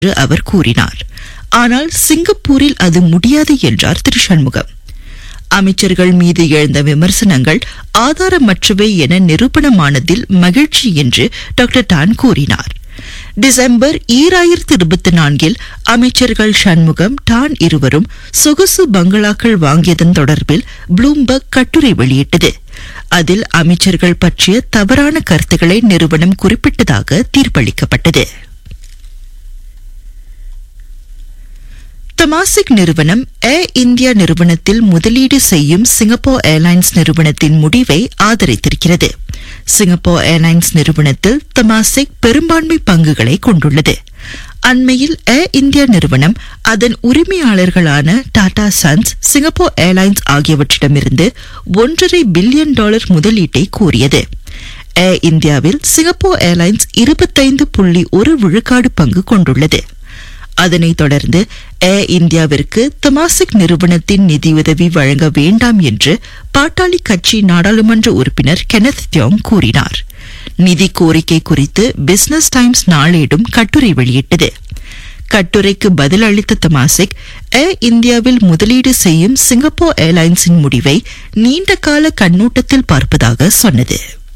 என்று அவர் கூறினார் ஆனால் சிங்கப்பூரில் அது முடியாது என்றார் திரு சண்முகம் அமைச்சர்கள் மீது எழுந்த விமர்சனங்கள் ஆதாரமற்றவை என நிரூபணமானதில் மகிழ்ச்சி என்று டாக்டர் டான் கூறினார் டிசம்பர் ஈராயிரத்தி இருபத்தி நான்கில் அமைச்சர்கள் சண்முகம் டான் இருவரும் சொகுசு பங்களாக்கள் வாங்கியதன் தொடர்பில் ப்ளூம்பர்க் கட்டுரை வெளியிட்டது அதில் அமைச்சர்கள் பற்றிய தவறான கருத்துக்களை நிறுவனம் குறிப்பிட்டதாக தீர்ப்பளிக்கப்பட்டது தமாசிக் நிறுவனம் ஏர் இந்தியா நிறுவனத்தில் முதலீடு செய்யும் சிங்கப்பூர் ஏர்லைன்ஸ் நிறுவனத்தின் முடிவை ஆதரித்திருக்கிறது சிங்கப்பூர் ஏர்லைன்ஸ் நிறுவனத்தில் தமாசிக் பெரும்பான்மை பங்குகளை கொண்டுள்ளது அண்மையில் ஏர் இந்தியா நிறுவனம் அதன் உரிமையாளர்களான டாடா சன்ஸ் சிங்கப்பூர் ஏர்லைன்ஸ் ஆகியவற்றிடமிருந்து ஒன்றரை பில்லியன் டாலர் முதலீட்டை கோரியது ஏர் இந்தியாவில் சிங்கப்பூர் ஏர்லைன்ஸ் இருபத்தைந்து புள்ளி ஒரு விழுக்காடு பங்கு கொண்டுள்ளது அதனைத் தொடர்ந்து ஏர் இந்தியாவிற்கு தமாசிக் நிறுவனத்தின் நிதியுதவி வழங்க வேண்டாம் என்று பாட்டாளி கட்சி நாடாளுமன்ற உறுப்பினர் கெனத் தியோங் கூறினார் நிதி கோரிக்கை குறித்து பிசினஸ் டைம்ஸ் நாளேடும் கட்டுரை வெளியிட்டது கட்டுரைக்கு பதில் அளித்த தமாசிக் ஏர் இந்தியாவில் முதலீடு செய்யும் சிங்கப்பூர் ஏர்லைன்ஸின் முடிவை நீண்டகால கண்ணோட்டத்தில் பார்ப்பதாக சொன்னது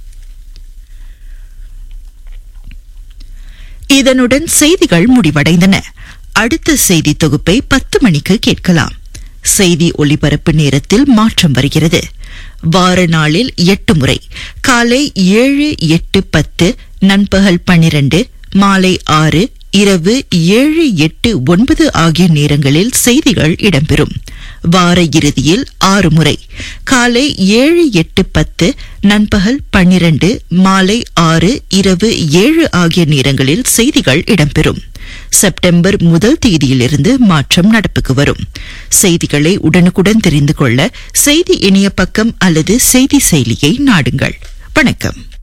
இதனுடன் செய்திகள் முடிவடைந்தன அடுத்த செய்தி தொகுப்பை பத்து மணிக்கு கேட்கலாம் செய்தி ஒலிபரப்பு நேரத்தில் மாற்றம் வருகிறது வார நாளில் எட்டு முறை காலை ஏழு எட்டு பத்து நண்பகல் பன்னிரண்டு மாலை ஆறு இரவு ஏழு எட்டு ஒன்பது ஆகிய நேரங்களில் செய்திகள் இடம்பெறும் வார இறுதியில் ஆறு முறை காலை ஏழு எட்டு பத்து நண்பகல் பன்னிரண்டு மாலை ஆறு இரவு ஏழு ஆகிய நேரங்களில் செய்திகள் இடம்பெறும் செப்டம்பர் முதல் தேதியிலிருந்து மாற்றம் நடப்புக்கு வரும் செய்திகளை உடனுக்குடன் தெரிந்து கொள்ள செய்தி இணைய பக்கம் அல்லது செய்தி செயலியை நாடுங்கள் வணக்கம்